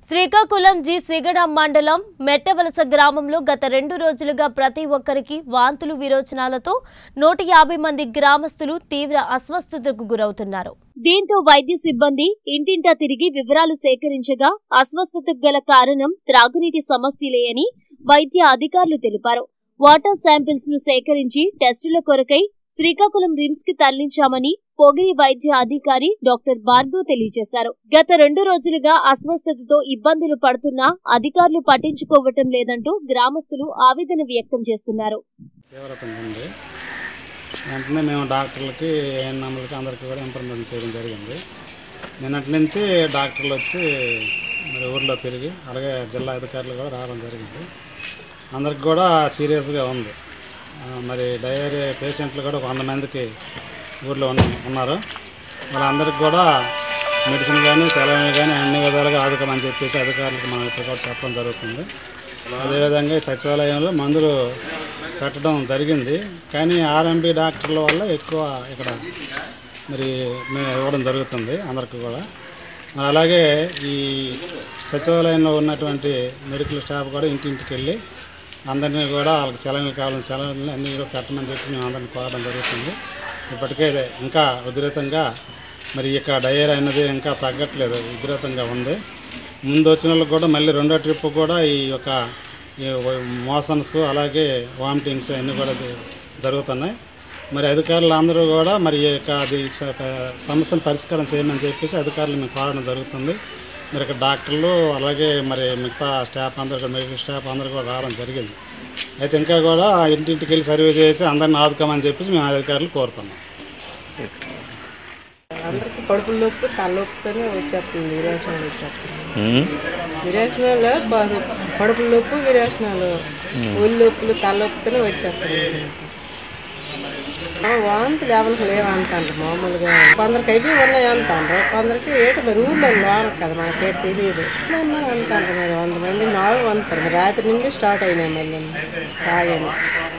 Srikakulam G సిగడం మండలం మెట్టవలస గ్రామంలో గత రెండు రోజులుగా ప్రతి ఒక్కరికి వాంతులు విరోచనాలతో నూట యాభై మంది గ్రామస్తులు తీవ్ర అస్వస్థతకు గురవుతున్నారు దీంతో వైద్య సిబ్బంది ఇంటింటా తిరిగి వివరాలు సేకరించగా అస్వస్థతకు గల కారణం త్రాగునీటి సమస్యలే అని వైద్య అధికారులు తెలిపారు వాటర్ శాంపిల్స్ ను సేకరించి టెస్టుల కొరకై శ్రీకాకుళం రిమ్స్ కి తరలించామని పొగిరి వైద్య అధికారి డాక్టర్ భార్గవ్ తెలియజేశారు గత రెండు రోజులుగా అస్వస్థతతో ఇబ్బందులు పడుతున్నా అధికారులు పట్టించుకోవటం లేదంటూ గ్రామస్తులు ఆవేదన వ్యక్తం చేస్తున్నారు తీవ్రత ఉంది వెంటనే మేము డాక్టర్లకి ఏఎన్ఎంలకి అందరికీ కూడా ఇన్ఫర్మేషన్ చేయడం జరిగింది నిన్నటి నుంచి డాక్టర్లు వచ్చి మరి ఊర్లో తిరిగి అలాగే జిల్లా అధికారులు కూడా రావడం జరిగింది అందరికి కూడా సీరియస్గా ఉంది ఆ, మరి డయేరియా పేషెంట్లు కూడా ఒక వంద మందికి ఊర్లో ఉన్న ఉన్నారు వాళ్ళందరికీ కూడా మెడిసిన్ కానీ సెలవులు కానీ అన్ని విధాలుగా ఆదుకోమని చెప్పేసి అధికారులకు మనం ఇప్పుడు కూడా చెప్పడం జరుగుతుంది అదేవిధంగా ఈ సచివాలయంలో మందులు పెట్టడం జరిగింది కానీ ఆర్ఎంపీ డాక్టర్ల వల్ల ఎక్కువ ఇక్కడ మరి మేము ఇవ్వడం జరుగుతుంది అందరికీ కూడా మరి అలాగే ఈ సచివాలయంలో ఉన్నటువంటి మెడికల్ స్టాఫ్ కూడా ఇంటింటికి వెళ్ళి అందరినీ కూడా వాళ్ళకి సెలవులు కావాలని సెలవులు అన్నీ కూడా పెట్టమని చెప్పి మేము అందరిని కోరడం జరుగుతుంది ఇప్పటికే ఇది ఇంకా ఉధృతంగా మరి ఇక డయేర్ అనేది ఇంకా తగ్గట్లేదు ఉధృతంగా ఉంది ముందు వచ్చిన వాళ్ళకి కూడా మళ్ళీ రెండో ట్రిప్ కూడా ఈ యొక్క ఈ మోషన్స్ అలాగే వామిటింగ్స్ అన్నీ కూడా జ- జరుగుతున్నాయి మరి అధికారులు అందరూ కూడా మరి ఈ యొక్క అది స- ప- సమస్యను పరిష్కారం చేయమని చెప్పేసి అధికారులు మేము కోరడం జరుగుతుంది మరి ఇక్కడ డాక్టర్లు అలాగే మరి మిగతా స్టాఫ్ అందరూ కూడా మెడికల్ స్టాఫ్ అందరూ కూడా రావడం జరిగింది అయితే ఇంకా కూడా ఇంటింటికి వెళ్ళి సర్వే చేసి అందరిని ఆదుకోమని చెప్పేసి మేము అధికారులు కోరుతున్నాం అందరికి కడుపు నొప్పి తలనొప్పితోనే వచ్చేస్తుంది విరేచనాలు వచ్చేస్తుంది విరేచనాలు కాదు కడుపు నొప్పి విరేచనాలు ఒళ్ళు నొప్పులు తలనొప్పితోనే వచ్చేస్తుంది ఆ, వాంతులు ఎవరికి లేవంటారు మామూలుగా కొందరికి అవి ఉన్నాయి అంటారు కొందరికి ఏటి మరి ఊళ్ళో లోన కదా మనకేటి తెలియదు అంటారు మరి వంద మంది నాలుగు వంతారు మరి రాత్రి నుండి స్టార్ట్ అయినాయి మళ్ళీ తాగాను